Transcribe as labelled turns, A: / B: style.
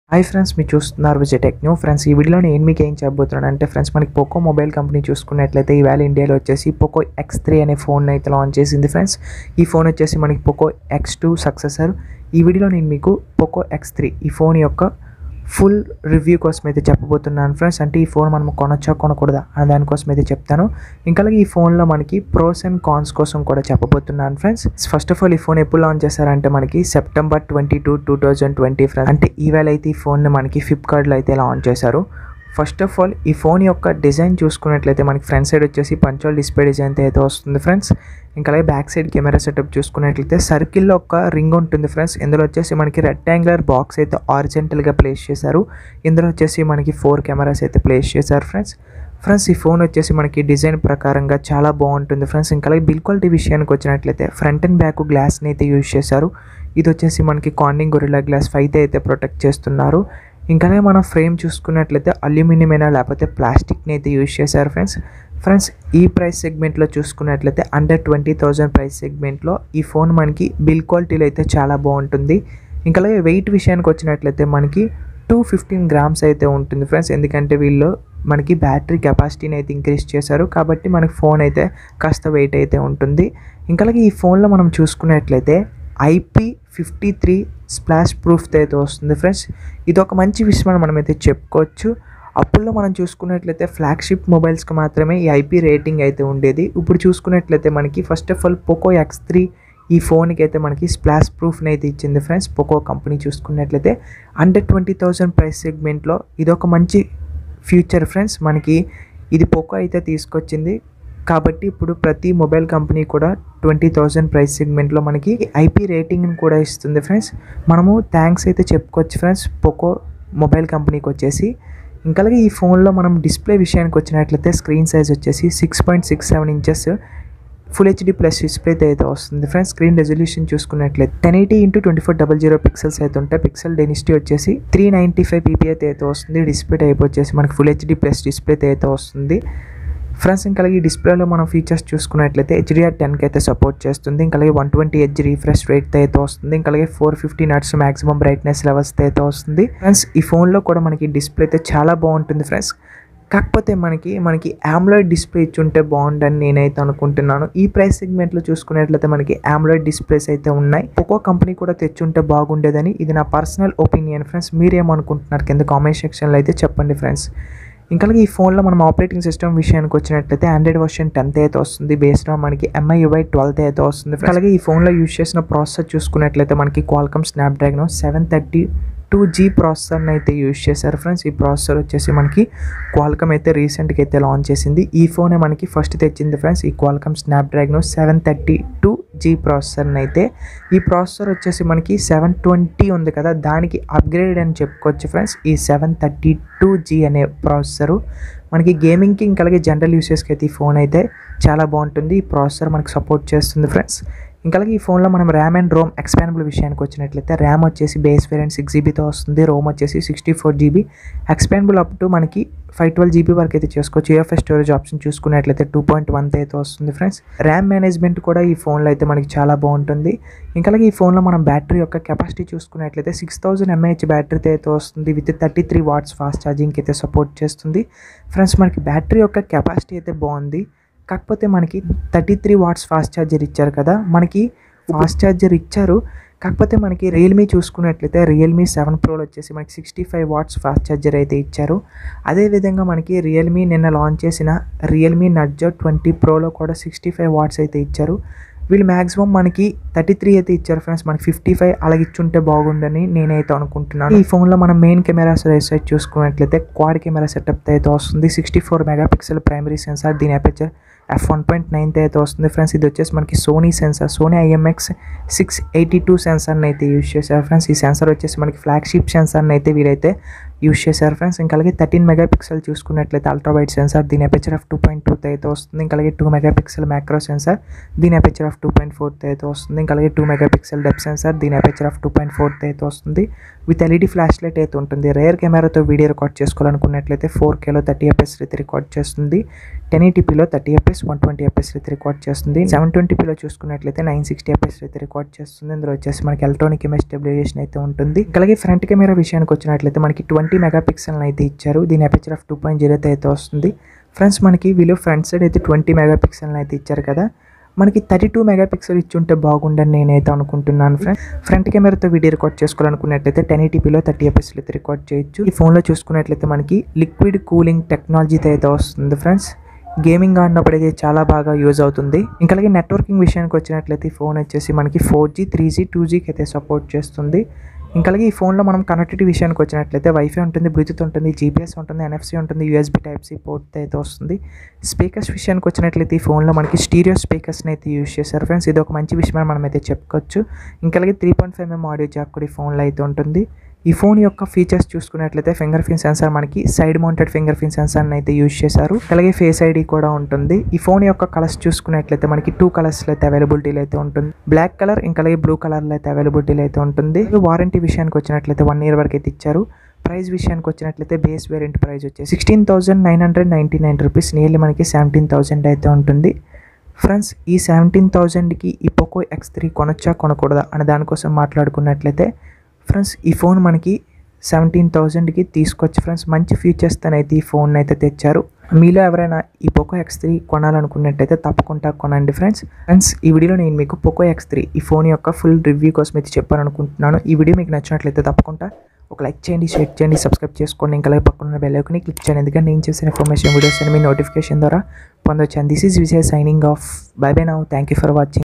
A: hi friends మీరు చూస్తున్నారు Vijay tech new friends ఈ వీడియోలో నేను మీకు ఏం చెప్పబోతున్నాను అంటే ఫ్రెండ్స్ మనకి పోకో మొబైల్ కంపెనీ చూసుకున్నట్లయితే ఈవేళ ఇండియాలో వచ్చేసి పోకో ఎక్స్ త్రీ అనే ఫోన్ అయితే లాంచ్ చేసింది ఫ్రెండ్స్ ఈ ఫోన్ వచ్చేసి మనకి పోకో ఎక్స్ టూ సక్సెసర్ ఈ వీడియోలో నేను మీకు పోకో ఎక్స్ త్రీ ఈ ఫోన్ యొక్క ఫుల్ రివ్యూ కోసం అయితే చెప్పబోతున్నాను ఫ్రెండ్స్ అంటే ఈ ఫోన్ మనం కొనొచ్చా కొనకూడదా అనే దానికోసం అయితే చెప్తాను ఇంకా అలాగే ఈ ఫోన్లో మనకి ప్రోస్ అండ్ కాన్స్ కోసం కూడా చెప్పబోతున్నాను ఫ్రెండ్స్ ఫస్ట్ ఆఫ్ ఆల్ ఈ ఫోన్ ఎప్పుడు లాంచ్ చేశారంటే మనకి September twenty two two thousand twenty friends అంటే ఈవేళ అయితే ఈ ఫోన్ని మనకి ఫ్లిప్కార్ట్లో అయితే లాంచ్ చేశారు ఫస్ట్ ఆఫ్ ఆల్ ఈ ఫోన్ యొక్క డిజైన్ చూసుకున్నట్లయితే మనకి ఫ్రంట్ సైడ్ వచ్చేసి పంచోల్ డిస్ప్లే డిజైన్ అయితే వస్తుంది ఫ్రెండ్స్ ఇంకా అలాగే బ్యాక్ సైడ్ కెమెరా సెటప్ చూసుకున్నట్లయితే సర్కిల్లో ఒక రింగ్ ఉంటుంది ఫ్రెండ్స్ ఇందులో వచ్చేసి మనకి రెక్టాంగులర్ బాక్స్ అయితే ఆరిజెంటల్గా ప్లేస్ చేశారు ఇందులో వచ్చేసి మనకి ఫోర్ కెమెరాస్ అయితే ప్లేస్ చేశారు ఫ్రెండ్స్ ఫ్రెండ్స్ ఈ ఫోన్ వచ్చేసి మనకి డిజైన్ ప్రకారంగా చాలా బాగుంటుంది ఫ్రెండ్స్ ఇంకా అలాగే బిల్ క్వాలిటీ విషయానికి వచ్చినట్లయితే ఫ్రంట్ అండ్ బ్యాక్ గ్లాస్ని అయితే యూజ్ చేశారు ఇది వచ్చేసి మనకి కార్నింగ్ గొరిల్లా గ్లాస్ ఫైవ్ అయితే ప్రొటెక్ట్ చేస్తున్నారు ఇంకానే మనం ఫ్రేమ్ చూసుకున్నట్లయితే అల్యూమినియం అయినా లేకపోతే ప్లాస్టిక్ని అయితే యూజ్ చేశారు ఫ్రెండ్స్ ఫ్రెండ్స్ ఈ ప్రైస్ సెగ్మెంట్లో చూసుకున్నట్లయితే అండర్ ట్వంటీ థౌజండ్ ప్రైస్ సెగ్మెంట్లో ఈ ఫోన్ మనకి బిల్ క్వాలిటీలో అయితే చాలా బాగుంటుంది ఇంకా అలాగే వెయిట్ విషయానికి వచ్చినట్లయితే మనకి టూ ఫిఫ్టీన్ గ్రామ్స్ అయితే ఉంటుంది ఫ్రెండ్స్ ఎందుకంటే వీళ్ళు మనకి బ్యాటరీ కెపాసిటీని అయితే ఇంక్రీజ్ చేశారు కాబట్టి మనకి ఫోన్ అయితే కాస్త వెయిట్ అయితే ఉంటుంది ఇంకా అలాగే ఈ ఫోన్లో మనం చూసుకున్నట్లయితే ఐపీ ఫిఫ్టీ త్రీ స్ప్లాష్ ప్రూఫ్తో అయితే వస్తుంది ఫ్రెండ్స్ ఇది ఒక మంచి విషయం అని మనమైతే చెప్పుకోవచ్చు అప్పుల్లో మనం చూసుకున్నట్లయితే ఫ్లాగ్షిప్ మొబైల్స్కి మాత్రమే ఈ ఐపీ రేటింగ్ అయితే ఉండేది ఇప్పుడు చూసుకున్నట్లయితే మనకి first of all Poco X three ఈ ఫోన్కి అయితే మనకి స్ప్లాష్ ప్రూఫ్ని అయితే ఇచ్చింది ఫ్రెండ్స్ పోకో కంపెనీ చూసుకున్నట్లయితే అండర్ ట్వంటీ థౌజండ్ ప్రైస్ సెగ్మెంట్లో ఇది ఒక మంచి ఫ్యూచర్ ఫ్రెండ్స్ మనకి ఇది పోకో అయితే తీసుకొచ్చింది కాబట్టి ఇప్పుడు ప్రతి మొబైల్ కంపెనీ కూడా ట్వంటీ థౌజండ్ ప్రైస్ సెగ్మెంట్లో మనకి ఐపీ రేటింగ్ని కూడా ఇస్తుంది ఫ్రెండ్స్ మనము థ్యాంక్స్ అయితే చెప్పుకోవచ్చు ఫ్రెండ్స్ పోకో మొబైల్ కంపెనీకి వచ్చేసి ఇంకా అలాగే ఈ ఫోన్లో మనం డిస్ప్లే విషయానికి వచ్చినట్లయితే స్క్రీన్ సైజ్ వచ్చేసి six point six seven inches full HD plus display అయితే వస్తుంది ఫ్రెండ్స్ స్క్రీన్ రెజల్యూషన్ చూసుకున్నట్లయితే ten eighty into twenty four double zero pixels అయితే ఉంటాయి పిక్సెల్ డెనిసిటీ వచ్చేసి త్రీ నైంటీ ఫైవ్ పీపీ అయితే అయితే వస్తుంది డిస్ప్లే టైప్ వచ్చేసి మనకి ఫుల్ హెచ్డి ప్లస్ డిస్ప్లే అయితే వస్తుంది ఫ్రెండ్స్ ఇంకా అలాగే ఈ డిస్ప్లేలో మనం ఫీచర్స్ చూసుకున్నట్లయితే హెచ్డిఆర్ టెన్కి అయితే సపోర్ట్ చేస్తుంది ఇంకా అలాగే one twenty H refresh rate అయితే వస్తుంది ఇంకా అలాగే four fifty nits maximum brightness levels అయితే వస్తుంది ఫ్రెండ్స్ ఈ ఫోన్లో కూడా మనకి డిస్ప్లే అయితే చాలా బాగుంటుంది ఫ్రెండ్స్ కాకపోతే మనకి మనకి ఆమ్లాయిడ్ డిస్ప్లే ఇచ్చుంటే బాగుండని నేనైతే అనుకుంటున్నాను ఈ ప్రైస్ సెగ్మెంట్లో చూసుకున్నట్లయితే మనకి ఆమ్లాయిడ్ డిస్ప్లేస్ అయితే ఉన్నాయి ఒక్కో కంపెనీ కూడా తెచ్చుంటే బాగుండేదని ఇది నా పర్సనల్ ఒపీనియన్ ఫ్రెండ్స్ మీరేమనుకుంటున్నారు కింద కామెంట్ సెక్షన్లో అయితే చెప్పండి ఫ్రెండ్స్ ఇంకా ఈ ఫోన్లో మనం ఆపరేటింగ్ సిస్టమ్ విషయానికి వచ్చినట్లయితే ఆండ్రాయిడ్ వర్షన్ టెన్త్ అయితే వస్తుంది బేస్డ్ ఆన్ మనకి ఎంఐ యుఐ ట్వెల్త్ అయితే వస్తుంది అలాగే ఈ ఫోన్లో యూజ్ చేసిన ప్రాసెసర్ చూసుకున్నట్లయితే మనకి Qualcomm Snapdragon seven thirty two G ప్రాసెసర్ని అయితే యూజ్ చేశారు ఫ్రెండ్స్ ఈ ప్రాసెసర్ వచ్చేసి మనకి క్వాల్కమ్ అయితే రీసెంట్గా అయితే లాంచ్ చేసింది ఈ ఫోనే మనకి ఫస్ట్ తెచ్చింది ఫ్రెండ్స్ ఈ Qualcomm Snapdragon seven thirty two G ప్రాసెసర్ని అయితే ఈ ప్రాసెసర్ వచ్చేసి మనకి సెవెన్ ట్వంటీ ఉంది కదా దానికి అప్గ్రేడ్ అని చెప్పుకోవచ్చు ఫ్రెండ్స్ ఈ సెవెన్ థర్టీ టూ జీ అనే ప్రాసెసరు మనకి గేమింగ్కి ఇంకా అలాగే జనరల్ యూసెస్కి అయితే ఈ ఫోన్ అయితే చాలా బాగుంటుంది ఈ ప్రాసెసర్ మనకి సపోర్ట్ చేస్తుంది ఫ్రెండ్స్ ఇంకా అలాగే ఈ ఫోన్లో మనం ర్యామ్ అండ్ రోమ్ ఎక్స్పాండబుల్ విషయానికి వచ్చినట్లయితే ర్యామ్ వచ్చేసి బేస్ వేరియంట్ సిక్స్ జీబీతో వస్తుంది రోమ్ వచ్చేసి sixty four GB expandable up to మనకి ఫైవ్ ట్వెల్వ్ జీబీ వరకు అయితే చేసుకోవచ్చు యూఎఫ్ఎస్ స్టోరేజ్ ఆప్షన్ చూసుకున్నట్లయితే టూ పాయింట్ వన్ అయితే వస్తుంది ఫ్రెండ్స్ ర్యామ్ మేనేజ్మెంట్ కూడా ఈ ఫోన్లో అయితే మనకి చాలా బాగుంటుంది ఇంకా అలాగే ఈ ఫోన్లో మనం బ్యాటరీ యొక్క కెపాసిటీ చూసుకున్నట్లయితే సిక్స్ థౌసండ్ ఎంఏహెచ్ బ్యాటరీతో అయితే వస్తుంది with thirty three watts fast ఛార్జింగ్కి అయితే సపోర్ట్ చేస్తుంది ఫ్రెండ్స్ మనకి బ్యాటరీ యొక్క కెపాసిటీ అయితే బాగుంది కాకపోతే మనకి thirty three watts fast charger ఇచ్చారు కదా మనకి ఫాస్ట్ ఛార్జర్ ఇచ్చారు కాకపోతే మనకి రియల్మీ చూసుకున్నట్లయితే రియల్మీ సెవెన్ ప్రోలో వచ్చేసి మనకి sixty five watts fast charger అయితే ఇచ్చారు అదేవిధంగా మనకి రియల్మీ నిన్న లాంచ్ చేసిన రియల్మీ నడ్జో ట్వంటీ ప్రోలో కూడా సిక్స్టీ ఫైవ్ వాట్స్ అయితే ఇచ్చారు వీళ్ళు మ్యాక్సిమం మనకి థర్టీ త్రీ అయితే ఇచ్చారు ఫ్రెండ్స్ మనకి ఫిఫ్టీ ఫైవ్ అలాగే ఇచ్చుంటే బాగుండని నేనైతే అనుకుంటున్నాను ఈ ఫోన్లో మనం మెయిన్ కెమెరా సైజ్ చూసుకున్నట్లయితే క్వాడ్ కెమెరా సెటప్ అయితే వస్తుంది sixty four mega pixel primary sensor దీని aperture F one point ninth అయితే వస్తుంది ఫ్రెండ్స్ ఇది వచ్చేసి మనకి Sony sensor Sony IMX six eighty two సెన్సార్ని అయితే యూజ్ చేశారు ఫ్రెండ్స్ ఈ సెన్సార్ వచ్చేసి మనకి ఫ్లాగ్షిప్ సెన్సార్ని అయితే వీరైతే యూస్ చేశారు ఫ్రెండ్స్ ఇంకా అలాగే థర్టీన్ మెగా పిక్సెల్ చూసుకున్నట్లయితే అల్ట్రా వైడ్ సెన్సార్ దీని అపెచర్ ఆఫ్ టూ పాయింట్ టూతో అయితే వస్తుంది ఇంకా అలాగే two mega pixel macro sensor దీని అపెచర్ ఆఫ్ టూ పాయింట్ ఫోర్తో అయితే వస్తుంది ఇంకా అలాగే two mega pixel depth sensor దీని అపెచర్ ఆఫ్ టూ పాయింట్ ఫోర్తో అయితే వస్తుంది విత్ ఎల్ఈడి ఫ్లాష్ లైట్ అయితే ఉంటుంది రేర్ కెమెరాతో వీడియో రికార్డ్ చేసుకోవాలనుకున్నట్లయితే ఫోర్ కేలో థర్టీ ఎఫ్ఎస్ అయితే రికార్డ్ చేస్తుంది టెన్ ఎయిటీపీలో thirty FS one twenty FS అయితే రికార్డ్ చేస్తుంది సెవెన్ ట్వంటీపీలో చూసుకున్నట్లయితే నైన్ సిక్స్టీ ఎఫ్ఎస్ అయితే రికార్డ్ చేస్తుంది ఇందులో వచ్చేసి మనకి ఎలక్ట్రానిక్ ఇమేజ్ స్టెబిలైజేషన్ అయితే ఉంటుంది ఇంకా అలాగే ఫ్రంట్ కెమెరా విషయానికి వచ్చినట్లయితే మనకి ట్వంటీ మెగా పిక్సెల్ అయితే ఇచ్చారు దీని aperture of two point zero అయితే వస్తుంది ఫ్రెండ్స్ మనకి వీళ్ళు ఫ్రంట్ సైడ్ అయితే ట్వంటీ మెగా పిక్సెల్ అయితే ఇచ్చారు కదా మనకి థర్టీ టూ మెగా పిక్సెల్ ఇచ్చి ఉంటే బాగుండని నేనైతే అనుకుంటున్నాను ఫ్రెండ్ ఫ్రంట్ కెమెరాతో వీడియో రికార్డ్ చేసుకోవాలనుకున్నట్లయితే టెన్ ఎయిటీపీలో థర్టీ ఎఫ్ఎస్ అయితే రికార్డ్ చేయొచ్చు ఈ ఫోన్లో చూసుకున్నట్లయితే మనకి లిక్విడ్ కూలింగ్ టెక్నాలజీతో అయితే వస్తుంది ఫ్రెండ్స్ గేమింగ్ ఆడినప్పుడు అయితే చాలా బాగా యూజ్ అవుతుంది ఇంకా అలాగే నెట్వర్కింగ్ విషయానికి వచ్చినట్లయితే ఈ ఫోన్ వచ్చేసి మనకి four G three G two జీకి అయితే సపోర్ట్ చేస్తుంది ఇంకా అలాగే ఈ ఫోన్లో మనం కనెక్టివిటీ విషయానికి వచ్చినట్లయితే వైఫై ఉంటుంది బ్లూటూత్ ఉంటుంది జీపీఎస్ ఉంటుంది ఎన్ఎఫ్సి ఉంటుంది యూఎస్బీ టైప్ సి పోర్ట్ అయితే వస్తుంది స్పీకర్స్ విషయానికి వచ్చినట్లయితే ఈ ఫోన్లో మనకి స్టీరియో స్పీకర్స్ని అయితే యూజ్ చేశారు ఫ్రెండ్స్ ఇది ఒక మంచి విషయం మనం అయితే చెప్పుకోవచ్చు ఇంకా అలాగే three point five MM audio jack కూడా ఈ ఫోన్లో అయితే ఉంటుంది ఈ ఫోన్ యొక్క ఫీచర్స్ చూసుకున్నట్లయితే ఫింగర్ ప్రింట్ సెన్సార్ మనకి సైడ్ మౌంటెడ్ ఫింగర్ ప్రింట్ సెన్సార్ని అయితే యూజ్ చేశారు అలాగే ఫేస్ ఐడి కూడా ఉంటుంది ఈ ఫోన్ యొక్క కలర్స్ చూసుకున్నట్లయితే మనకి టూ కలర్స్లో అయితే అవైలబిలిటీలో అయితే ఉంటుంది బ్లాక్ కలర్ ఇంకా అలాగే బ్లూ కలర్లో అయితే అవైలబిలిటీలో అయితే ఉంటుంది వారంటీ విషయానికి వచ్చినట్లయితే వన్ ఇయర్ వరకు అయితే ఇచ్చారు ప్రైస్ విషయానికి వచ్చినట్లయితే బేస్ వేరియంట్ ప్రైస్ వచ్చేసి sixteen thousand nine hundred ninety nine rupees nearly మనకి సెవెంటీన్ థౌసండ్ అయితే ఉంటుంది ఫ్రెండ్స్ ఈ సెవెంటీన్ థౌజండ్కి ఈ పోకో ఎక్స్ త్రీ కొనొచ్చా కొనకూడదా అనే దానికోసం మాట్లాడుకున్నట్లయితే ఫ్రెండ్స్ ఈ ఫోన్ మనకి సెవెంటీన్ థౌజండ్కి తీసుకొచ్చి ఫ్రెండ్స్ మంచి ఫీచర్స్తో అయితే ఈ ఫోన్ అయితే తెచ్చారు మీలో ఎవరైనా ఈ పోకో ఎక్స్ త్రీ కొనాలనుకున్నట్టయితే తప్పకుండా కొనండి ఫ్రెండ్స్ ఫ్రెండ్స్ ఈ వీడియోలో నేను మీకు పోకో ఎక్స్ త్రీ ఈ ఫోన్ యొక్క ఫుల్ రివ్యూ కోసం అయితే చెప్పాలనుకుంటున్నాను ఈ వీడియో మీకు నచ్చినట్లయితే తప్పకుండా ఒక లైక్ చేయండి షేర్ చేయండి సబ్స్క్రైబ్ చేసుకోండి ఇంకా అలాగే పక్కన బెల్ ఐకాన్ని క్లిక్ చేయండి ఎందుకంటే నేను చేసిన ఇన్ఫర్మేషన్ వీడియోస్ మీ నోటిఫికేషన్ ద్వారా పొందొచ్చు and this is Vijay signing off bye bye now thank you for watching